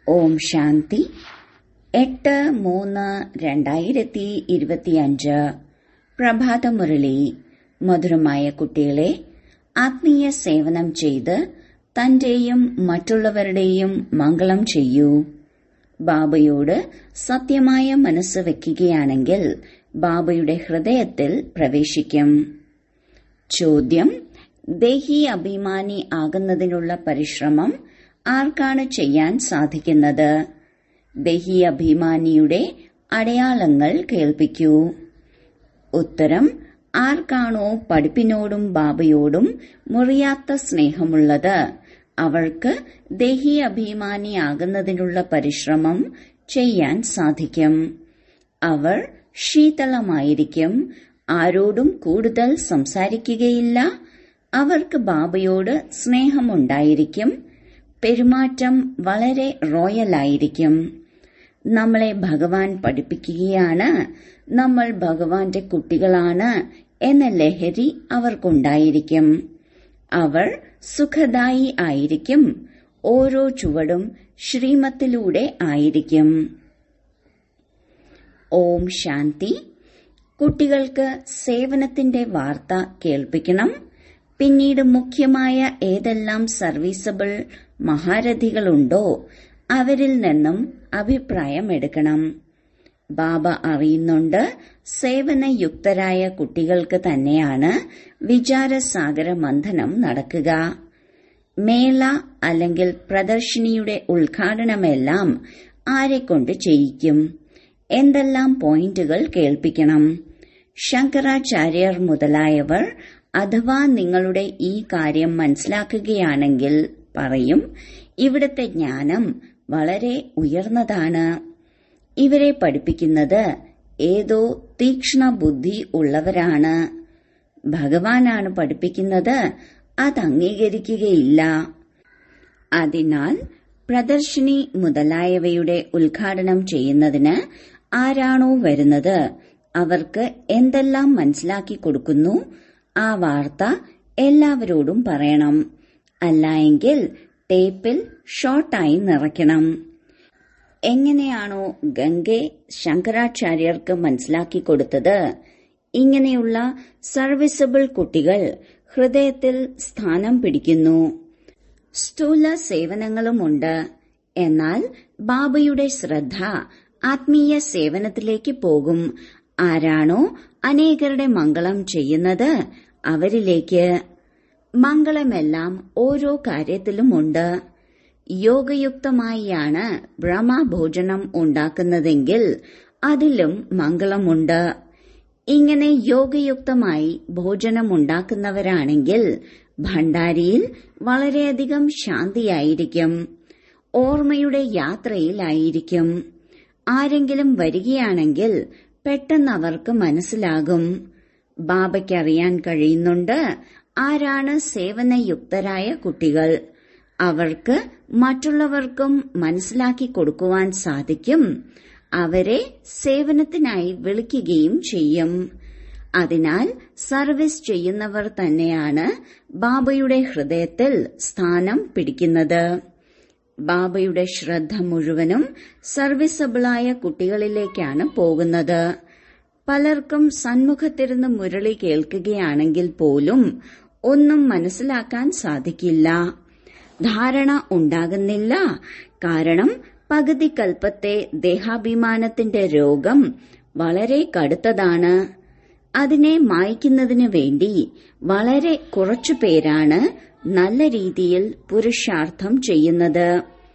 ഓം ശാന്തി എട്ട് മൂന്ന് രണ്ടായിരത്തി ഇരുപത്തിയഞ്ച് പ്രഭാതമുരളി മധുരമായ കുട്ടികളെ ആത്മീയ സേവനം ചെയ്ത് തന്റെയും മറ്റുള്ളവരുടെയും മംഗളം ചെയ്യൂ ബാബയോട് സത്യമായ മനസ്സ് വെക്കുകയാണെങ്കിൽ ബാബയുടെ ഹൃദയത്തിൽ പ്രവേശിക്കും ചോദ്യം ദേഹി അഭിമാനി ആകുന്നതിനുള്ള പരിശ്രമം ആർക്കാണ് ചെയ്യാൻ സാധിക്കുന്നത് ദേഹി അഭിമാനിയുടെ അടയാളങ്ങൾ കേൾപ്പിക്കൂ ഉത്തരം ആർക്കാണോ പഠിപ്പിനോടും ബാബയോടും മുറിയാത്ത സ്നേഹമുള്ളത് അവൾക്ക് ദേഹി അഭിമാനിയാകുന്നതിനുള്ള പരിശ്രമം ചെയ്യാൻ സാധിക്കും അവർ ശീതളമായിരിക്കും ആരോടും കൂടുതൽ സംസാരിക്കുകയില്ല അവർക്ക് ബാബയോട് സ്നേഹമുണ്ടായിരിക്കും പെരുമാറ്റം വളരെ റോയലായിരിക്കും നമ്മളെ ഭഗവാൻ പഠിപ്പിക്കുകയാണ് നമ്മൾ ഭഗവാന്റെ കുട്ടികളാണ് എന്ന ലഹരി അവർക്കുണ്ടായിരിക്കും അവർ സുഖദായി ആയിരിക്കും ഓരോ ചുവടും ശ്രീമത്തിലൂടെ ആയിരിക്കും ഓം ശാന്തി കുട്ടികൾക്ക് സേവനത്തിന്റെ വാർത്ത കേൾപ്പിക്കണം പിന്നീട് മുഖ്യമായ ഏതെല്ലാം സർവീസബിൾ മഹാരഥികളുണ്ടോ അവരിൽ നിന്നും അഭിപ്രായം എടുക്കണം ബാബ അറിയുന്നുണ്ട് സേവനയുക്തരായ കുട്ടികൾക്ക് തന്നെയാണ് വിചാരസാഗര മന്ഥനം നടക്കുക മേള അല്ലെങ്കിൽ പ്രദർശിനിയുടെ ഉദ്ഘാടനമെല്ലാം ആരെക്കൊണ്ട് ചെയ്യിക്കും എന്തെല്ലാം പോയിന്റുകൾ കേൾപ്പിക്കണം ശങ്കരാചാര്യർ മുതലായവർ അഥവാ നിങ്ങളുടെ ഈ കാര്യം മനസ്സിലാക്കുകയാണെങ്കിൽ പറയും ഇവിടുത്തെ ജ്ഞാനം വളരെ ഉയർന്നതാണ് ഇവരെ പഠിപ്പിക്കുന്നത് ഏതോ തീക്ഷ്ണ ബുദ്ധി ഉള്ളവരാണ് ഭഗവാനാണ് പഠിപ്പിക്കുന്നത് അത് അംഗീകരിക്കുകയില്ല അതിനാൽ പ്രദർശിനി മുതലായവയുടെ ഉദ്ഘാടനം ചെയ്യുന്നതിന് ആരാണോ വരുന്നത് അവർക്ക് എന്തെല്ലാം മനസ്സിലാക്കി കൊടുക്കുന്നു ആ വാർത്ത എല്ലാവരോടും പറയണം അല്ലായെങ്കിൽ ടേപ്പിൽ ഷോർട്ടായി നിറയ്ക്കണം എങ്ങനെയാണോ ഗംഗെ ശങ്കരാചാര്യർക്ക് മനസ്സിലാക്കി കൊടുത്തത് ഇങ്ങനെയുള്ള സർവീസബിൾ കുട്ടികൾ ഹൃദയത്തിൽ സ്ഥാനം പിടിക്കുന്നു സ്ഥൂല സേവനങ്ങളുമുണ്ട് എന്നാൽ ബാബയുടെ ശ്രദ്ധ ആത്മീയ സേവനത്തിലേക്ക് പോകും ആരാണോ അനേകരുടെ മംഗളം ചെയ്യുന്നത് അവരിലേക്ക് മംഗളമെല്ലാം ഓരോ കാര്യത്തിലുമുണ്ട് യോഗയുക്തമായാണ് ബ്രഹ്മഭോജനം ഉണ്ടാക്കുന്നതെങ്കിൽ അതിലും മംഗളമുണ്ട് ഇങ്ങനെ യോഗയുക്തമായി ഭോജനം ഉണ്ടാക്കുന്നവരാണെങ്കിൽ ഭണ്ഡാരിയിൽ വളരെയധികം ശാന്തിയായിരിക്കും ഓർമ്മയുടെ യാത്രയിലായിരിക്കും ആരെങ്കിലും വരികയാണെങ്കിൽ പെട്ടെന്ന് അവർക്ക് മനസ്സിലാകും ബാബയ്ക്കറിയാൻ കഴിയുന്നുണ്ട് ആരാണ് സേവനയുക്തരായ കുട്ടികൾ അവർക്ക് മറ്റുള്ളവർക്കും മനസ്സിലാക്കി കൊടുക്കുവാൻ സാധിക്കും അവരെ സേവനത്തിനായി വിളിക്കുകയും ചെയ്യും അതിനാൽ സർവീസ് ചെയ്യുന്നവർ തന്നെയാണ് ബാബയുടെ ഹൃദയത്തിൽ സ്ഥാനം പിടിക്കുന്നത് ബാബയുടെ ശ്രദ്ധ മുഴുവനും സർവീസബിളായ കുട്ടികളിലേക്കാണ് പോകുന്നത് പലർക്കും സന്മുഖത്തിരുന്ന് മുരളി കേൾക്കുകയാണെങ്കിൽ പോലും ഒന്നും മനസ്സിലാക്കാൻ സാധിക്കില്ല ധാരണ ഉണ്ടാകുന്നില്ല കാരണം പകുതി കൽപ്പത്തെ ദേഹാഭിമാനത്തിന്റെ രോഗം വളരെ കടുത്തതാണ് അതിനെ മായ്ക്കുന്നതിനു വേണ്ടി വളരെ കുറച്ചു പേരാണ് നല്ല രീതിയിൽ പുരുഷാർത്ഥം ചെയ്യുന്നത്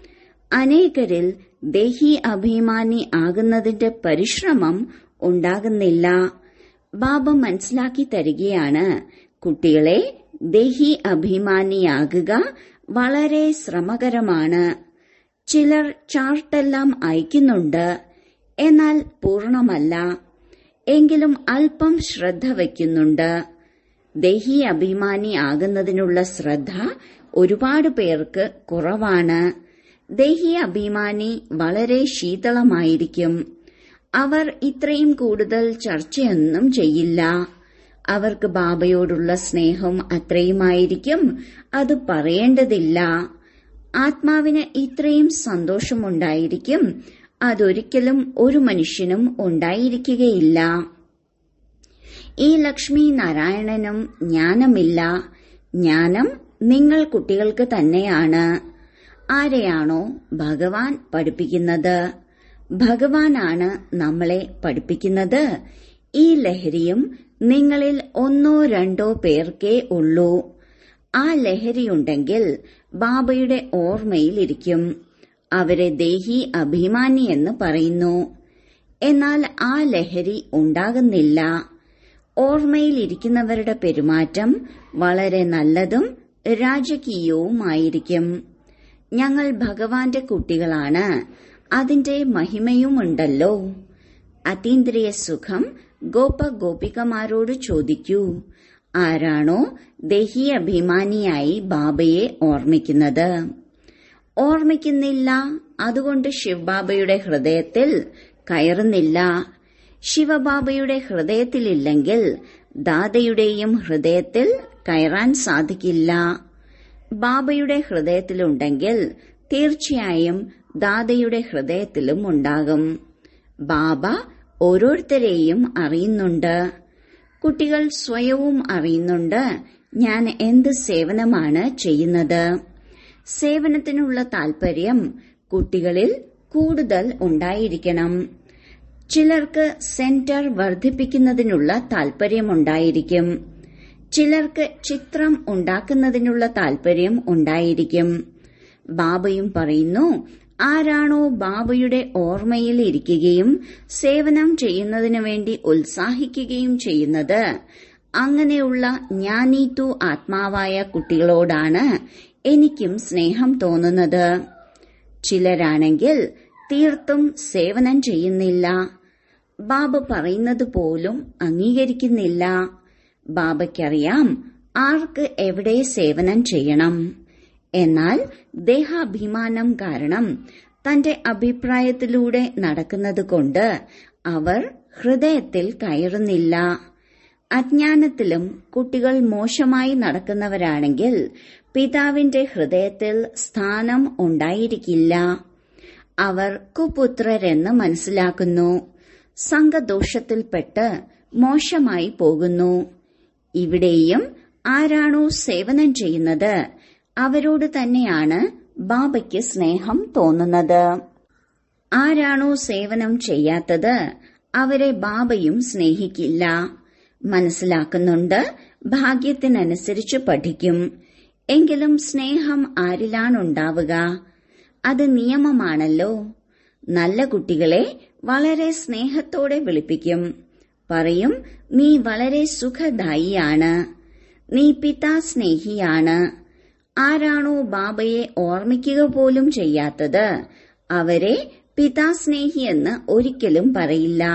അനേകരിൽ ദേഹി അഭിമാനി ആകുന്നതിന്റെ പരിശ്രമം ഉണ്ടാകുന്നില്ല ബാബ മനസ്സിലാക്കി തരികയാണ് കുട്ടികളെ ദേഹി അഭിമാനിയാകുക വളരെ ശ്രമകരമാണ് ചിലർ ചാർട്ടെല്ലാം അയക്കുന്നുണ്ട് എന്നാൽ പൂർണമല്ല എങ്കിലും അല്പം ശ്രദ്ധ വയ്ക്കുന്നുണ്ട് ദേഹി അഭിമാനി ആകുന്നതിനുള്ള ശ്രദ്ധ ഒരുപാട് പേർക്ക് കുറവാണ് ദേഹി അഭിമാനി വളരെ ശീതളമായിരിക്കും അവർ ഇത്രയും കൂടുതൽ ചർച്ചയൊന്നും ചെയ്യില്ല അവർക്ക് ബാബയോടുള്ള സ്നേഹം അത്രയുമായിരിക്കും അത് പറയേണ്ടതില്ല ആത്മാവിന് ഇത്രയും സന്തോഷമുണ്ടായിരിക്കും അതൊരിക്കലും ഒരു മനുഷ്യനും ഉണ്ടായിരിക്കുകയില്ല ഈ ലക്ഷ്മി നാരായണനും ജ്ഞാനമില്ല ജ്ഞാനം നിങ്ങൾ കുട്ടികൾക്ക് തന്നെയാണ് ആരെയാണോ ഭഗവാൻ പഠിപ്പിക്കുന്നത് ഭഗവാനാണ് നമ്മളെ പഠിപ്പിക്കുന്നത് ഈ ലഹരിയും നിങ്ങളിൽ ഒന്നോ രണ്ടോ പേർക്കേ ഉള്ളൂ ആ ലഹരിയുണ്ടെങ്കിൽ ബാബയുടെ ഓർമ്മയിലിരിക്കും അവരെ ദേഹി അഭിമാനി എന്ന് പറയുന്നു എന്നാൽ ആ ലഹരി ഉണ്ടാകുന്നില്ല ഓർമ്മയിലിരിക്കുന്നവരുടെ പെരുമാറ്റം വളരെ നല്ലതും രാജകീയവുമായിരിക്കും ഞങ്ങൾ ഭഗവാന്റെ കുട്ടികളാണ് അതിന്റെ മഹിമയുമുണ്ടല്ലോ അതീന്ദ്രിയ സുഖം ഗോപ ഗോപികമാരോട് ചോദിക്കൂ ആരാണോ ദേഹി അഭിമാനിയായി ബാബയെ ഓർമ്മിക്കുന്നത് ഓർമ്മിക്കുന്നില്ല അതുകൊണ്ട് ശിവബാബയുടെ ഹൃദയത്തിൽ കയറുന്നില്ല ശിവബാബയുടെ ഹൃദയത്തിലില്ലെങ്കിൽ ദാദയുടെയും ഹൃദയത്തിൽ കയറാൻ സാധിക്കില്ല ബാബയുടെ ഹൃദയത്തിലുണ്ടെങ്കിൽ തീർച്ചയായും ദാദയുടെ ഹൃദയത്തിലും ഉണ്ടാകും ബാബ ഓരോരുത്തരെയും അറിയുന്നുണ്ട് കുട്ടികൾ സ്വയവും അറിയുന്നുണ്ട് ഞാൻ എന്ത് സേവനമാണ് ചെയ്യുന്നത് സേവനത്തിനുള്ള താൽപര്യം കുട്ടികളിൽ കൂടുതൽ ഉണ്ടായിരിക്കണം ചിലർക്ക് സെന്റർ വർദ്ധിപ്പിക്കുന്നതിനുള്ള താൽപര്യമുണ്ടായിരിക്കും ചിലർക്ക് ചിത്രം ഉണ്ടാക്കുന്നതിനുള്ള താൽപര്യം ഉണ്ടായിരിക്കും ബാബയും പറയുന്നു ആരാണോ ബാബയുടെ ഓർമ്മയിൽ ഇരിക്കുകയും സേവനം ചെയ്യുന്നതിനു വേണ്ടി ഉത്സാഹിക്കുകയും ചെയ്യുന്നത് അങ്ങനെയുള്ള ജ്ഞാനീതു ആത്മാവായ കുട്ടികളോടാണ് എനിക്കും സ്നേഹം തോന്നുന്നത് ചിലരാണെങ്കിൽ തീർത്തും സേവനം ചെയ്യുന്നില്ല ബാബ പറയുന്നത് പോലും അംഗീകരിക്കുന്നില്ല ബാബയ്ക്കറിയാം ആർക്ക് എവിടെ സേവനം ചെയ്യണം എന്നാൽ ദേഹാഭിമാനം കാരണം തന്റെ അഭിപ്രായത്തിലൂടെ നടക്കുന്നത് കൊണ്ട് അവർ ഹൃദയത്തിൽ കയറുന്നില്ല അജ്ഞാനത്തിലും കുട്ടികൾ മോശമായി നടക്കുന്നവരാണെങ്കിൽ പിതാവിന്റെ ഹൃദയത്തിൽ സ്ഥാനം ഉണ്ടായിരിക്കില്ല അവർ കുപുത്രരെന്ന് മനസ്സിലാക്കുന്നു സംഘദോഷത്തിൽപ്പെട്ട് മോശമായി പോകുന്നു ഇവിടെയും ആരാണോ സേവനം ചെയ്യുന്നത് അവരോട് തന്നെയാണ് ബാബയ്ക്ക് സ്നേഹം തോന്നുന്നത് ആരാണോ സേവനം ചെയ്യാത്തത് അവരെ ബാബയും സ്നേഹിക്കില്ല മനസ്സിലാക്കുന്നുണ്ട് ഭാഗ്യത്തിനനുസരിച്ച് പഠിക്കും എങ്കിലും സ്നേഹം ആരിലാണുണ്ടാവുക അത് നിയമമാണല്ലോ നല്ല കുട്ടികളെ വളരെ സ്നേഹത്തോടെ വിളിപ്പിക്കും പറയും നീ വളരെ സുഖദായിയാണ് നീ പിതാ സ്നേഹിയാണ് ആരാണോ ബാബയെ ഓർമ്മിക്കുക പോലും ചെയ്യാത്തത് അവരെ പിതാസ്നേഹിയെന്ന് ഒരിക്കലും പറയില്ല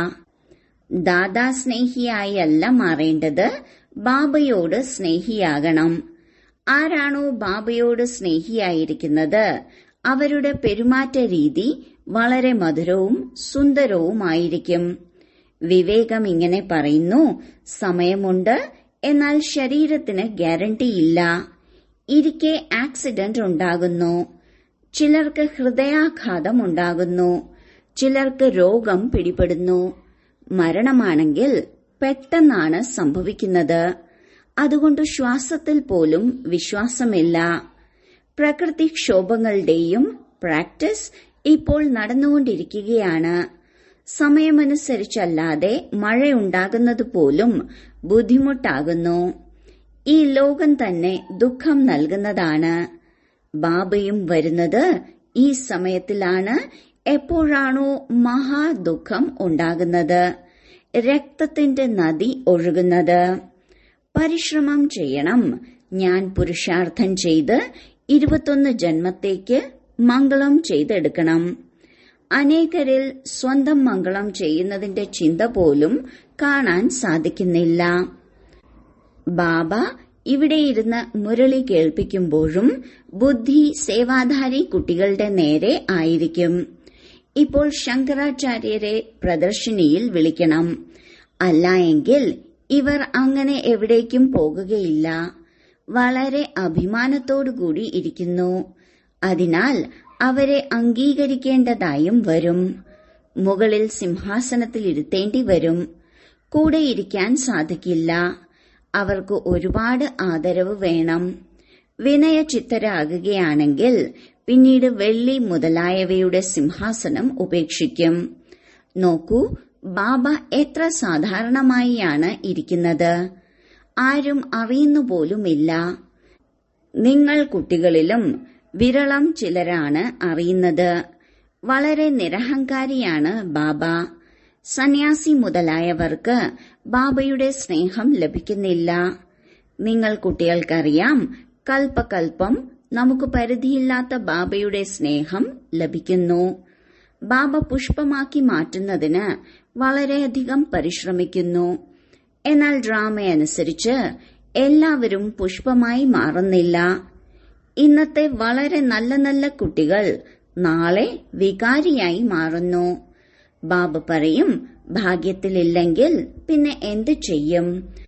ദാദാ സ്നേഹിയായല്ല മാറേണ്ടത് ബാബയോട് സ്നേഹിയാകണം ആരാണോ ബാബയോട് സ്നേഹിയായിരിക്കുന്നത് അവരുടെ പെരുമാറ്റ രീതി വളരെ മധുരവും സുന്ദരവുമായിരിക്കും വിവേകം ഇങ്ങനെ പറയുന്നു സമയമുണ്ട് എന്നാൽ ശരീരത്തിന് ഗ്യാരണ്ടിയില്ല ഇരിക്കെ ആക്സിഡന്റ് ഉണ്ടാകുന്നു ചിലർക്ക് ഹൃദയാഘാതം ഉണ്ടാകുന്നു ചിലർക്ക് രോഗം പിടിപെടുന്നു മരണമാണെങ്കിൽ പെട്ടെന്നാണ് സംഭവിക്കുന്നത് അതുകൊണ്ട് ശ്വാസത്തിൽ പോലും വിശ്വാസമില്ല പ്രകൃതിക്ഷോഭങ്ങളുടെയും പ്രാക്ടീസ് ഇപ്പോൾ നടന്നുകൊണ്ടിരിക്കുകയാണ് സമയമനുസരിച്ചല്ലാതെ മഴയുണ്ടാകുന്നത് പോലും ബുദ്ധിമുട്ടാകുന്നു ഈ ലോകം തന്നെ ദുഃഖം നൽകുന്നതാണ് ബാബയും വരുന്നത് ഈ സമയത്തിലാണ് എപ്പോഴാണോ മഹാദുഃഖം ഉണ്ടാകുന്നത് രക്തത്തിന്റെ നദി ഒഴുകുന്നത് പരിശ്രമം ചെയ്യണം ഞാൻ പുരുഷാർത്ഥം ചെയ്ത് ഇരുപത്തൊന്ന് ജന്മത്തേക്ക് മംഗളം ചെയ്തെടുക്കണം അനേകരിൽ സ്വന്തം മംഗളം ചെയ്യുന്നതിന്റെ ചിന്ത പോലും കാണാൻ സാധിക്കുന്നില്ല ബാബ ഇവിടെ ഇരുന്ന് മുരളി കേൾപ്പിക്കുമ്പോഴും ബുദ്ധി സേവാധാരി കുട്ടികളുടെ നേരെ ആയിരിക്കും ഇപ്പോൾ ശങ്കരാചാര്യരെ പ്രദർശിനിയിൽ വിളിക്കണം അല്ല എങ്കിൽ ഇവർ അങ്ങനെ എവിടേക്കും പോകുകയില്ല വളരെ അഭിമാനത്തോടുകൂടി ഇരിക്കുന്നു അതിനാൽ അവരെ അംഗീകരിക്കേണ്ടതായും വരും മുകളിൽ സിംഹാസനത്തിൽ ഇരുത്തേണ്ടി വരും കൂടെ ഇരിക്കാൻ സാധിക്കില്ല അവർക്ക് ഒരുപാട് ആദരവ് വേണം വിനയചിത്തരാകുകയാണെങ്കിൽ പിന്നീട് വെള്ളി മുതലായവയുടെ സിംഹാസനം ഉപേക്ഷിക്കും നോക്കൂ ബാബ എത്ര സാധാരണമായിയാണ് ഇരിക്കുന്നത് ആരും അറിയുന്നുപോലുമില്ല നിങ്ങൾ കുട്ടികളിലും വിരളം ചിലരാണ് അറിയുന്നത് വളരെ നിരഹങ്കാരിയാണ് ബാബ സന്യാസി മുതലായവർക്ക് ബാബയുടെ സ്നേഹം ലഭിക്കുന്നില്ല നിങ്ങൾ കുട്ടികൾക്കറിയാം കൽപ്പകൽപ്പം നമുക്ക് പരിധിയില്ലാത്ത ബാബയുടെ സ്നേഹം ലഭിക്കുന്നു ബാബ പുഷ്പമാക്കി മാറ്റുന്നതിന് വളരെയധികം പരിശ്രമിക്കുന്നു എന്നാൽ ഡ്രാമയനുസരിച്ച് എല്ലാവരും പുഷ്പമായി മാറുന്നില്ല ഇന്നത്തെ വളരെ നല്ല നല്ല കുട്ടികൾ നാളെ വികാരിയായി മാറുന്നു ബാബ പറയും ഭാഗ്യത്തിലില്ലെങ്കിൽ പിന്നെ എന്തു ചെയ്യും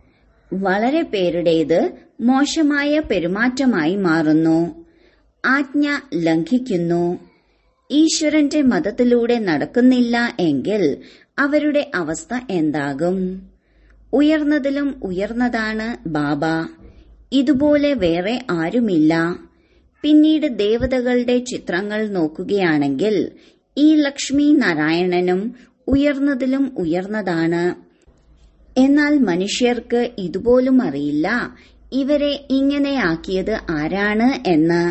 വളരെ പേരുടേത് മോശമായ പെരുമാറ്റമായി മാറുന്നു ആജ്ഞ ലംഘിക്കുന്നു ഈശ്വരന്റെ മതത്തിലൂടെ നടക്കുന്നില്ല എങ്കിൽ അവരുടെ അവസ്ഥ എന്താകും ഉയർന്നതിലും ഉയർന്നതാണ് ബാബ ഇതുപോലെ വേറെ ആരുമില്ല പിന്നീട് ദേവതകളുടെ ചിത്രങ്ങൾ നോക്കുകയാണെങ്കിൽ ഈ ലക്ഷ്മി നാരായണനും ഉയർന്നതിലും ഉയർന്നതാണ് എന്നാൽ മനുഷ്യർക്ക് ഇതുപോലും അറിയില്ല ഇവരെ ഇങ്ങനെയാക്കിയത് ആരാണ് എന്ന്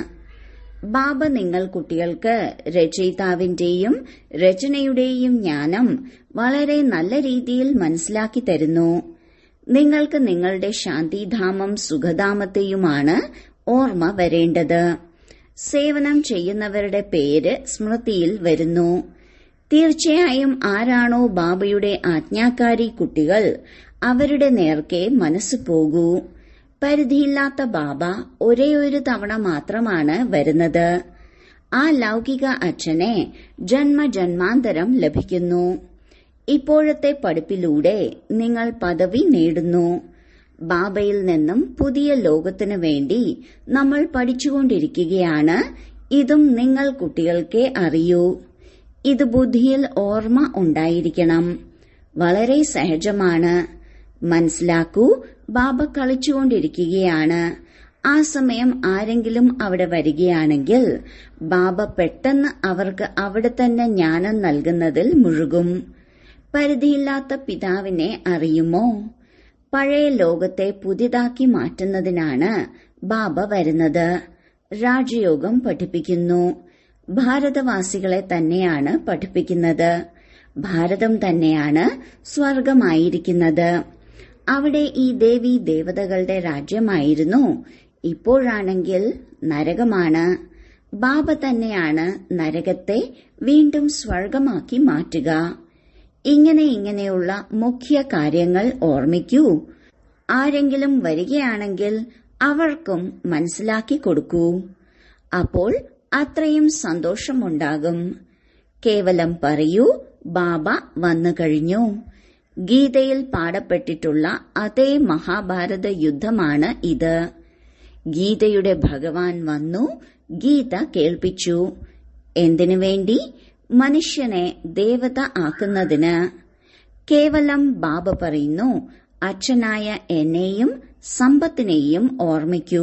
ബാബ നിങ്ങൾ കുട്ടികൾക്ക് രചയിതാവിന്റെയും രചനയുടെയും ജ്ഞാനം വളരെ നല്ല രീതിയിൽ മനസ്സിലാക്കി തരുന്നു നിങ്ങൾക്ക് നിങ്ങളുടെ ശാന്തിധാമം സുഖധാമത്തെയുമാണ് ഓർമ്മ വരേണ്ടത് സേവനം ചെയ്യുന്നവരുടെ പേര് സ്മൃതിയിൽ വരുന്നു തീർച്ചയായും ആരാണോ ബാബയുടെ ആജ്ഞാകാരി കുട്ടികൾ അവരുടെ നേർക്കെ മനസ്സ് പോകൂ പരിധിയില്ലാത്ത ബാബ ഒരേ ഒരു തവണ മാത്രമാണ് വരുന്നത് ആ ലൗകിക അച്ഛനെ ജന്മജന്മാന്തരം ലഭിക്കുന്നു ഇപ്പോഴത്തെ പഠിപ്പിലൂടെ നിങ്ങൾ പദവി നേടുന്നു ബാബയിൽ നിന്നും പുതിയ ലോകത്തിനു വേണ്ടി നമ്മൾ പഠിച്ചുകൊണ്ടിരിക്കുകയാണ് ഇതും നിങ്ങൾ കുട്ടികൾക്കേ അറിയൂ ഇത് ബുദ്ധിയിൽ ഓർമ്മ ഉണ്ടായിരിക്കണം വളരെ സഹജമാണ് മനസ്സിലാക്കൂ ബാബ കളിച്ചുകൊണ്ടിരിക്കുകയാണ് ആ സമയം ആരെങ്കിലും അവിടെ വരികയാണെങ്കിൽ ബാബ പെട്ടെന്ന് അവർക്ക് അവിടെ തന്നെ ജ്ഞാനം നൽകുന്നതിൽ മുഴുകും പരിധിയില്ലാത്ത പിതാവിനെ അറിയുമോ പഴയ ലോകത്തെ പുതിയതാക്കി മാറ്റുന്നതിനാണ് ബാബ വരുന്നത് രാജയോഗം പഠിപ്പിക്കുന്നു ഭാരതവാസികളെ തന്നെയാണ് പഠിപ്പിക്കുന്നത് ഭാരതം തന്നെയാണ് സ്വർഗമായിരിക്കുന്നത് അവിടെ ഈ ദേവി ദേവതകളുടെ രാജ്യമായിരുന്നു ഇപ്പോഴാണെങ്കിൽ നരകമാണ് ബാബ തന്നെയാണ് നരകത്തെ വീണ്ടും സ്വർഗമാക്കി മാറ്റുക ഇങ്ങനെ ഇങ്ങനെയുള്ള മുഖ്യ കാര്യങ്ങൾ ഓർമ്മിക്കൂ ആരെങ്കിലും വരികയാണെങ്കിൽ അവർക്കും മനസ്സിലാക്കി കൊടുക്കൂ അപ്പോൾ അത്രയും സന്തോഷമുണ്ടാകും കേവലം പറയൂ ബാബ വന്നു കഴിഞ്ഞു ഗീതയിൽ പാടപ്പെട്ടിട്ടുള്ള അതേ മഹാഭാരത യുദ്ധമാണ് ഇത് ഗീതയുടെ ഭഗവാൻ വന്നു ഗീത കേൾപ്പിച്ചു എന്തിനു വേണ്ടി മനുഷ്യനെ ദേവത ആക്കുന്നതിന് കേവലം ബാബ പറയുന്നു അച്ഛനായ എന്നെയും സമ്പത്തിനെയും ഓർമ്മിക്കൂ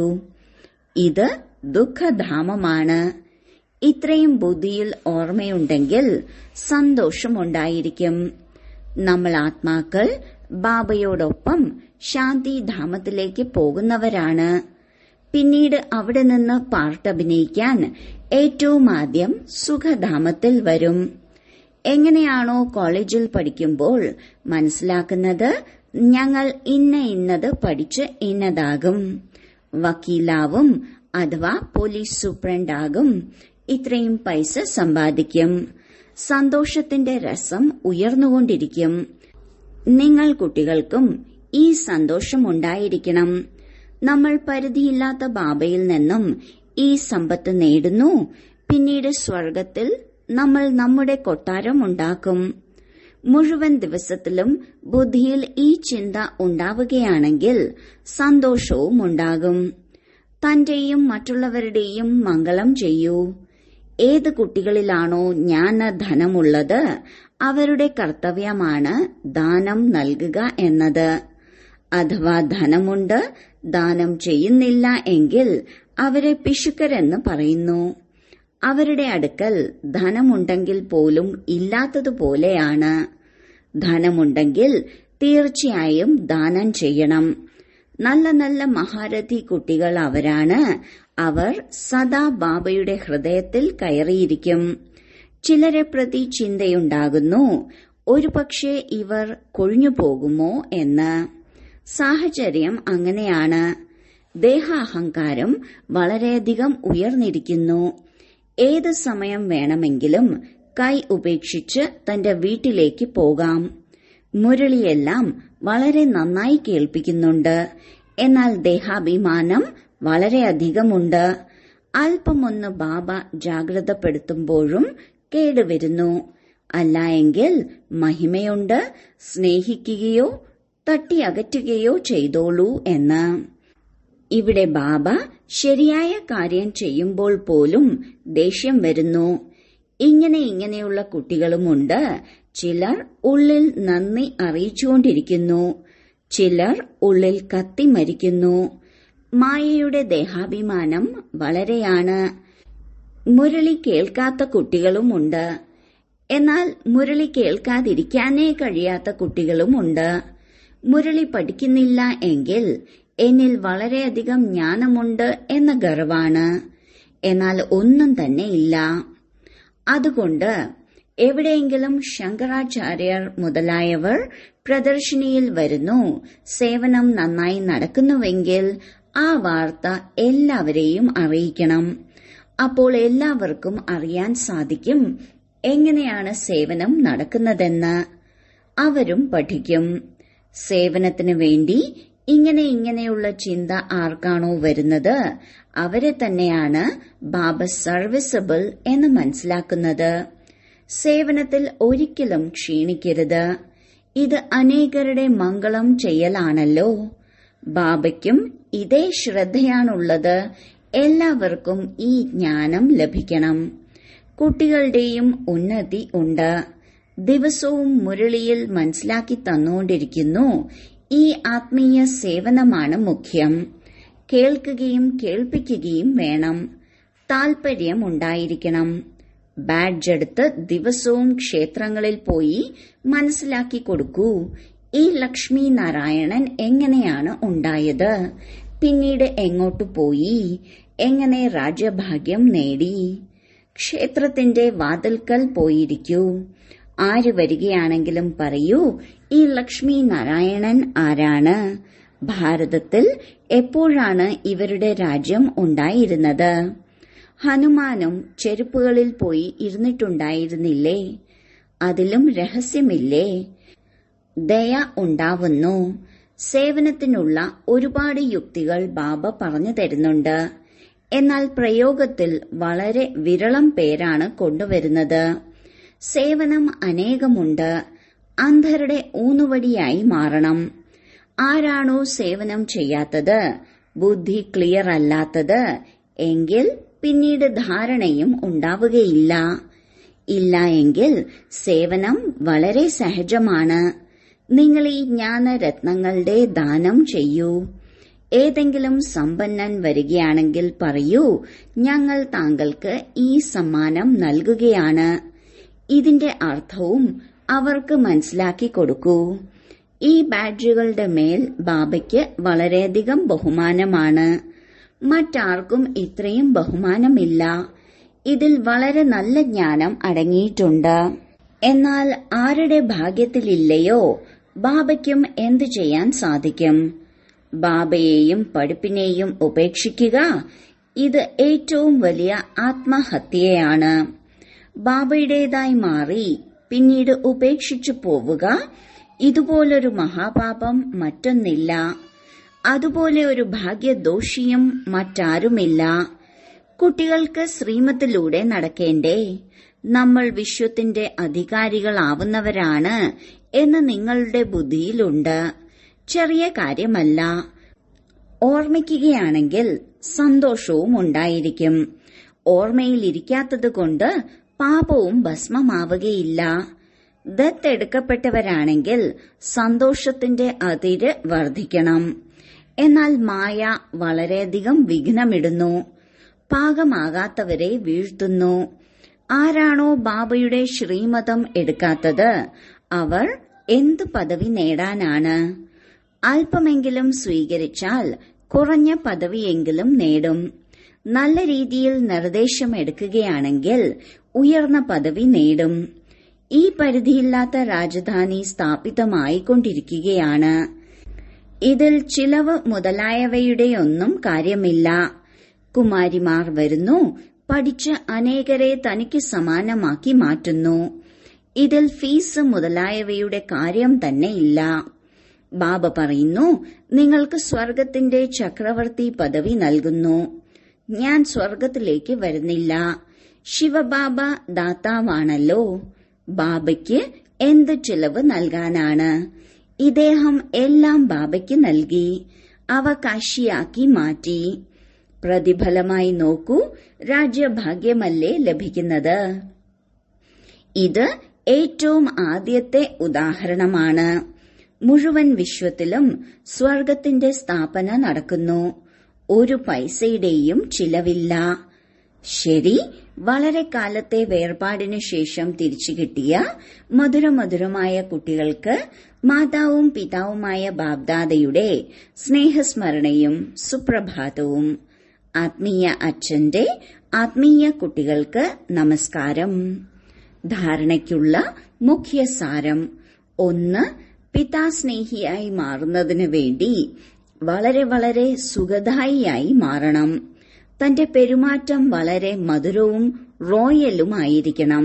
ഇത് ദുഃഖധാമമാണ് ഇത്രയും ബുദ്ധിയിൽ ഓർമ്മയുണ്ടെങ്കിൽ സന്തോഷമുണ്ടായിരിക്കും നമ്മൾ ആത്മാക്കൾ ബാബയോടൊപ്പം ശാന്തിധാമത്തിലേക്ക് പോകുന്നവരാണ് പിന്നീട് അവിടെ നിന്ന് പാർട്ടഭിനയിക്കാൻ ഏറ്റവും ആദ്യം സുഖധാമത്തിൽ വരും എങ്ങനെയാണോ കോളേജിൽ പഠിക്കുമ്പോൾ മനസ്സിലാക്കുന്നത് ഞങ്ങൾ ഇന്ന ഇന്നത് പഠിച്ച് ഇന്നതാകും വക്കീലാവും അഥവാ പോലീസ് സൂപ്രണ്ടാകും ഇത്രയും പൈസ സമ്പാദിക്കും സന്തോഷത്തിന്റെ രസം ഉയർന്നുകൊണ്ടിരിക്കും നിങ്ങൾ കുട്ടികൾക്കും ഈ സന്തോഷം ഉണ്ടായിരിക്കണം നമ്മൾ പരിധിയില്ലാത്ത ബാബയിൽ നിന്നും ഈ സമ്പത്ത് നേടുന്നു പിന്നീട് സ്വർഗത്തിൽ നമ്മൾ നമ്മുടെ കൊട്ടാരം ഉണ്ടാക്കും മുഴുവൻ ദിവസത്തിലും ബുദ്ധിയിൽ ഈ ചിന്ത ഉണ്ടാവുകയാണെങ്കിൽ സന്തോഷവും ഉണ്ടാകും തന്റെയും മറ്റുള്ളവരുടെയും മംഗളം ചെയ്യൂ ഏത് കുട്ടികളിലാണോ ജ്ഞാന ധനമുള്ളത് അവരുടെ കർത്തവ്യമാണ് ദാനം നൽകുക എന്നത് അഥവാ ധനമുണ്ട് ദാനം ചെയ്യുന്നില്ല എങ്കിൽ അവരെ പിശുക്കരെന്ന് പറയുന്നു അവരുടെ അടുക്കൽ ധനമുണ്ടെങ്കിൽ പോലും ഇല്ലാത്തതുപോലെയാണ് ധനമുണ്ടെങ്കിൽ തീർച്ചയായും ദാനം ചെയ്യണം നല്ല നല്ല മഹാരഥി കുട്ടികൾ അവരാണ് അവർ സദാ ബാബയുടെ ഹൃദയത്തിൽ കയറിയിരിക്കും ചിലരെ പ്രതി ചിന്തയുണ്ടാകുന്നു ഒരുപക്ഷെ ഇവർ കൊഴിഞ്ഞു പോകുമോ എന്ന് സാഹചര്യം അങ്ങനെയാണ് ദേഹാഹങ്കാരം വളരെയധികം ഉയർന്നിരിക്കുന്നു ഏത് സമയം വേണമെങ്കിലും കൈ ഉപേക്ഷിച്ച് തന്റെ വീട്ടിലേക്ക് പോകാം മുരളിയെല്ലാം വളരെ നന്നായി കേൾപ്പിക്കുന്നുണ്ട് എന്നാൽ ദേഹാഭിമാനം വളരെയധികമുണ്ട് അല്പമൊന്ന് ബാബ ജാഗ്രതപ്പെടുത്തുമ്പോഴും കേടുവരുന്നു അല്ല എങ്കിൽ മഹിമയുണ്ട് സ്നേഹിക്കുകയോ തട്ടിയകറ്റുകയോ ചെയ്തോളൂ എന്ന് ഇവിടെ ബാബ ശരിയായ കാര്യം ചെയ്യുമ്പോൾ പോലും ദേഷ്യം വരുന്നു ഇങ്ങനെ ഇങ്ങനെയുള്ള കുട്ടികളുമുണ്ട് ചിലർ ഉള്ളിൽ നന്ദി അറിയിച്ചുകൊണ്ടിരിക്കുന്നു ചിലർ ഉള്ളിൽ കത്തി മരിക്കുന്നു മായയുടെ ദേഹാഭിമാനം വളരെയാണ് മുരളി കേൾക്കാത്ത കുട്ടികളുമുണ്ട് എന്നാൽ മുരളി കേൾക്കാതിരിക്കാനേ കഴിയാത്ത കുട്ടികളുമുണ്ട് മുരളി പഠിക്കുന്നില്ല എങ്കിൽ എന്നിൽ വളരെയധികം ജ്ഞാനമുണ്ട് എന്ന ഗർവാണ് എന്നാൽ ഒന്നും തന്നെ ഇല്ല അതുകൊണ്ട് എവിടെയെങ്കിലും ശങ്കരാചാര്യർ മുതലായവർ പ്രദർശിനിയിൽ വരുന്നു സേവനം നന്നായി നടക്കുന്നുവെങ്കിൽ ആ വാർത്ത എല്ലാവരെയും അറിയിക്കണം അപ്പോൾ എല്ലാവർക്കും അറിയാൻ സാധിക്കും എങ്ങനെയാണ് സേവനം നടക്കുന്നതെന്ന് അവരും പഠിക്കും സേവനത്തിന് വേണ്ടി ഇങ്ങനെ ഇങ്ങനെയുള്ള ചിന്ത ആർക്കാണോ വരുന്നത് അവരെ തന്നെയാണ് ബാബ സർവീസബിൾ എന്ന് മനസ്സിലാക്കുന്നത് സേവനത്തിൽ ഒരിക്കലും ക്ഷീണിക്കരുത് ഇത് അനേകരുടെ മംഗളം ചെയ്യലാണല്ലോ ബാബയ്ക്കും ഇതേ ശ്രദ്ധയാണുള്ളത് എല്ലാവർക്കും ഈ ജ്ഞാനം ലഭിക്കണം കുട്ടികളുടെയും ഉന്നതി ഉണ്ട് ദിവസവും മുരളിയിൽ മനസ്സിലാക്കി തന്നുകൊണ്ടിരിക്കുന്നു ഈ ആത്മീയ സേവനമാണ് മുഖ്യം കേൾക്കുകയും കേൾപ്പിക്കുകയും വേണം താൽപര്യം ഉണ്ടായിരിക്കണം ബാഡ്ജ് എടുത്ത് ദിവസവും ക്ഷേത്രങ്ങളിൽ പോയി മനസ്സിലാക്കി കൊടുക്കൂ ഈ ലക്ഷ്മി നാരായണൻ എങ്ങനെയാണ് ഉണ്ടായത് പിന്നീട് എങ്ങോട്ടു പോയി എങ്ങനെ രാജ്യഭാഗ്യം നേടി ക്ഷേത്രത്തിന്റെ വാതിൽക്കൽ പോയിരിക്കൂ ആര് വരികയാണെങ്കിലും പറയൂ ഈ ലക്ഷ്മി നാരായണൻ ആരാണ് ഭാരതത്തിൽ എപ്പോഴാണ് ഇവരുടെ രാജ്യം ഉണ്ടായിരുന്നത് ഹനുമാനും ചെരുപ്പുകളിൽ പോയി ഇരുന്നിട്ടുണ്ടായിരുന്നില്ലേ അതിലും രഹസ്യമില്ലേ ദയ ഉണ്ടാവുന്നു സേവനത്തിനുള്ള ഒരുപാട് യുക്തികൾ ബാബ പറഞ്ഞു തരുന്നുണ്ട് എന്നാൽ പ്രയോഗത്തിൽ വളരെ വിരളം പേരാണ് കൊണ്ടുവരുന്നത് സേവനം അനേകമുണ്ട് അന്ധരുടെ ഊന്നുവടിയായി മാറണം ആരാണോ സേവനം ചെയ്യാത്തത് ബുദ്ധി ക്ലിയർ അല്ലാത്തത് എങ്കിൽ പിന്നീട് ധാരണയും ഉണ്ടാവുകയില്ല ഇല്ല എങ്കിൽ സേവനം വളരെ സഹജമാണ് നിങ്ങൾ ഈ ജ്ഞാനരത്നങ്ങളുടെ ദാനം ചെയ്യൂ ഏതെങ്കിലും സമ്പന്നൻ വരികയാണെങ്കിൽ പറയൂ ഞങ്ങൾ താങ്കൾക്ക് ഈ സമ്മാനം നൽകുകയാണ് ഇതിന്റെ അർത്ഥവും അവർക്ക് മനസ്സിലാക്കി കൊടുക്കൂ ഈ ബാഡ്ജുകളുടെ മേൽ ബാബയ്ക്ക് വളരെയധികം ബഹുമാനമാണ് മറ്റാർക്കും ഇത്രയും ബഹുമാനമില്ല ഇതിൽ വളരെ നല്ല ജ്ഞാനം അടങ്ങിയിട്ടുണ്ട് എന്നാൽ ആരുടെ ഭാഗ്യത്തിലില്ലയോ ബാബയ്ക്കും എന്തു ചെയ്യാൻ സാധിക്കും ബാബയെയും പഠിപ്പിനെയും ഉപേക്ഷിക്കുക ഇത് ഏറ്റവും വലിയ ആത്മഹത്യയാണ് ബാബയുടേതായി മാറി പിന്നീട് ഉപേക്ഷിച്ചു പോവുക ഇതുപോലൊരു മഹാപാപം മറ്റൊന്നില്ല അതുപോലെ ഒരു ഭാഗ്യദോഷിയും മറ്റാരുമില്ല കുട്ടികൾക്ക് ശ്രീമത്തിലൂടെ നടക്കേണ്ടേ നമ്മൾ വിശ്വത്തിന്റെ അധികാരികളാവുന്നവരാണ് എന്ന് നിങ്ങളുടെ ബുദ്ധിയിലുണ്ട് ചെറിയ കാര്യമല്ല ഓർമ്മിക്കുകയാണെങ്കിൽ സന്തോഷവും ഉണ്ടായിരിക്കും ഓർമ്മയിലിരിക്കാത്തതുകൊണ്ട് പാപവും ഭസ്മമാവുകയില്ല ദത്തെടുക്കപ്പെട്ടവരാണെങ്കിൽ സന്തോഷത്തിന്റെ അതിര് വർദ്ധിക്കണം എന്നാൽ മായ വളരെയധികം വിഘ്നമിടുന്നു പാകമാകാത്തവരെ വീഴ്ത്തുന്നു ആരാണോ ബാബയുടെ ശ്രീമതം എടുക്കാത്തത് അവർ എന്ത് പദവി നേടാനാണ് അല്പമെങ്കിലും സ്വീകരിച്ചാൽ കുറഞ്ഞ പദവിയെങ്കിലും നേടും നല്ല രീതിയിൽ നിർദ്ദേശം എടുക്കുകയാണെങ്കിൽ ഉയർന്ന പദവി നേടും ഈ പരിധിയില്ലാത്ത രാജധാനി സ്ഥാപിതമായിക്കൊണ്ടിരിക്കുകയാണ് ഇതിൽ ചിലവ് മുതലായവയുടെയൊന്നും കാര്യമില്ല കുമാരിമാർ വരുന്നു പഠിച്ച് അനേകരെ തനിക്ക് സമാനമാക്കി മാറ്റുന്നു ഇതിൽ ഫീസ് മുതലായവയുടെ കാര്യം തന്നെ ഇല്ല ബാബ പറയുന്നു നിങ്ങൾക്ക് സ്വർഗത്തിന്റെ ചക്രവർത്തി പദവി നൽകുന്നു ഞാൻ സ്വർഗത്തിലേക്ക് വരുന്നില്ല ശിവബാബ ദാതാവാണല്ലോ ബാബയ്ക്ക് എന്ത് ചിലവ് നൽകാനാണ് ഇദ്ദേഹം എല്ലാം ബാബയ്ക്ക് നൽകി അവകാശിയാക്കി മാറ്റി പ്രതിഫലമായി നോക്കൂ രാജ്യഭാഗ്യമല്ലേ ലഭിക്കുന്നത് ഇത് ഏറ്റവും ആദ്യത്തെ ഉദാഹരണമാണ് മുഴുവൻ വിശ്വത്തിലും സ്വർഗത്തിന്റെ സ്ഥാപന നടക്കുന്നു ഒരു പൈസയുടെയും ചിലവില്ല ശരി വളരെ കാലത്തെ വേർപാടിനു ശേഷം തിരിച്ചു കിട്ടിയ മധുരമധുരമായ കുട്ടികൾക്ക് മാതാവും പിതാവുമായ ബാബ്ദാദയുടെ സ്നേഹസ്മരണയും സുപ്രഭാതവും ആത്മീയ അച്ഛന്റെ ആത്മീയ കുട്ടികൾക്ക് നമസ്കാരം ധാരണയ്ക്കുള്ള മുഖ്യ സാരം ഒന്ന് പിതാസ്നേഹിയായി മാറുന്നതിനു വേണ്ടി വളരെ വളരെ സുഖദായിയായി മാറണം തന്റെ പെരുമാറ്റം വളരെ മധുരവും റോയലുമായിരിക്കണം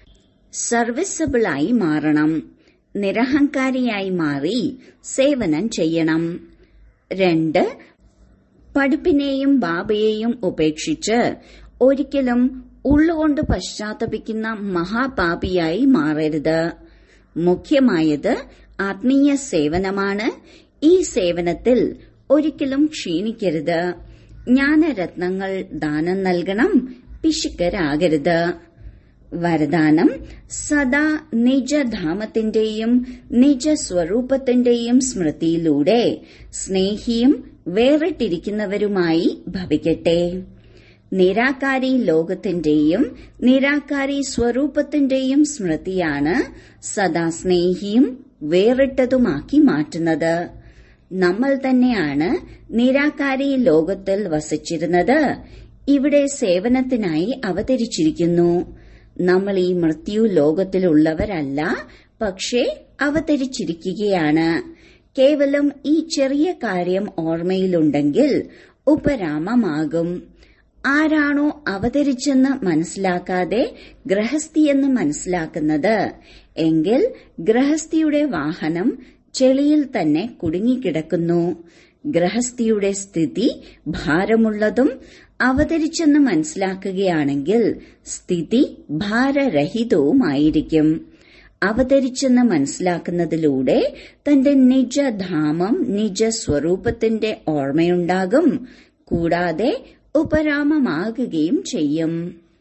സർവീസബിളായി മാറണം നിരഹങ്കാരിയായി മാറി സേവനം ചെയ്യണം രണ്ട് പഠിപ്പിനെയും ബാബയെയും ഉപേക്ഷിച്ച് ഒരിക്കലും ഉള്ളുകൊണ്ട് പശ്ചാത്തപിക്കുന്ന മഹാപാപിയായി മാറരുത് മുഖ്യമായത് ആത്മീയ സേവനമാണ് ഈ സേവനത്തിൽ ഒരിക്കലും ക്ഷീണിക്കരുത് ജ്ഞാനരത്നങ്ങൾ ദാനം നൽകണം പിശുക്കരാകരുത് വരദാനം സദാ നിജധാമത്തിന്റെയും നിജസ്വരൂപത്തിന്റെയും സ്മൃതിയിലൂടെ സ്നേഹിയും വേറിട്ടിരിക്കുന്നവരുമായി ഭവിക്കട്ടെ നിരാകാരി ലോകത്തിന്റെയും നിരാകാരി സ്വരൂപത്തിന്റെയും സ്മൃതിയാണ് സദാ സ്നേഹിയും വേറിട്ടതുമാക്കി മാറ്റുന്നത് നമ്മൾ തന്നെയാണ് നിരാകാരി ലോകത്തിൽ വസിച്ചിരുന്നത് ഇവിടെ സേവനത്തിനായി അവതരിച്ചിരിക്കുന്നു നമ്മൾ ഈ മൃത്യു ലോകത്തിലുള്ളവരല്ല പക്ഷേ അവതരിച്ചിരിക്കുകയാണ് കേവലം ഈ ചെറിയ കാര്യം ഓർമ്മയിലുണ്ടെങ്കിൽ ഉപരാമമാകും ആരാണോ അവതരിച്ചെന്ന് മനസ്സിലാക്കാതെ ഗ്രഹസ്ഥിയെന്ന് മനസ്സിലാക്കുന്നത് എങ്കിൽ ഗ്രഹസ്ഥിയുടെ വാഹനം ചെളിയിൽ തന്നെ കുടുങ്ങിക്കിടക്കുന്നു ഗ്രഹസ്ഥിയുടെ സ്ഥിതി ഭാരമുള്ളതും അവതരിച്ചെന്ന് മനസ്സിലാക്കുകയാണെങ്കിൽ സ്ഥിതി ഭാരരഹിതവുമായിരിക്കും അവതരിച്ചെന്ന് മനസ്സിലാക്കുന്നതിലൂടെ തന്റെ നിജധാമം നിജസ്വരൂപത്തിന്റെ ഓർമ്മയുണ്ടാകും കൂടാതെ ഉപരാമമാകുകയും ചെയ്യും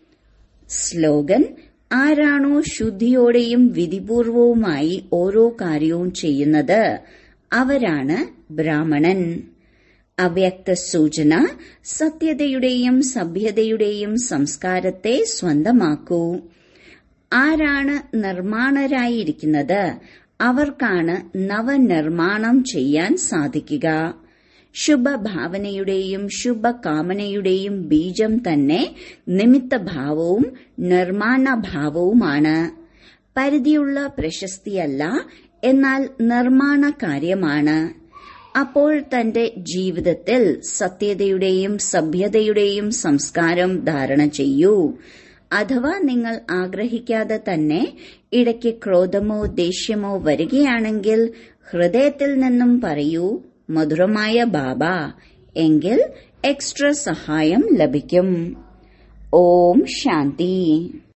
സ്ലോഗൻ ആരാണോ ശുദ്ധിയോടെയും വിധിപൂർവവുമായി ഓരോ കാര്യവും ചെയ്യുന്നത് അവരാണ് ബ്രാഹ്മണൻ അവ്യക്ത സൂചന സത്യതയുടെയും സഭ്യതയുടെയും സംസ്കാരത്തെ സ്വന്തമാക്കൂ ആരാണ് നിർമ്മാണരായിരിക്കുന്നത് അവർക്കാണ് നവനിർമ്മാണം ചെയ്യാൻ സാധിക്കുക ശുഭഭാവനയുടെയും ശുഭകാമനയുടെയും ബീജം തന്നെ നിമിത്തഭാവവും നിർമ്മാണഭാവവുമാണ് പരിധിയുള്ള പ്രശസ്തിയല്ല എന്നാൽ നിർമ്മാണ കാര്യമാണ് അപ്പോൾ തന്റെ ജീവിതത്തിൽ സത്യതയുടെയും സഭ്യതയുടെയും സംസ്കാരം ധാരണ ചെയ്യൂ അഥവാ നിങ്ങൾ ആഗ്രഹിക്കാതെ തന്നെ ഇടയ്ക്ക് ക്രോധമോ ദേഷ്യമോ വരികയാണെങ്കിൽ ഹൃദയത്തിൽ നിന്നും പറയൂ മധുരമായ ബാബ എങ്കിൽ എക്സ്ട്രാ സഹായം ലഭിക്കും ഓം ശാന്തി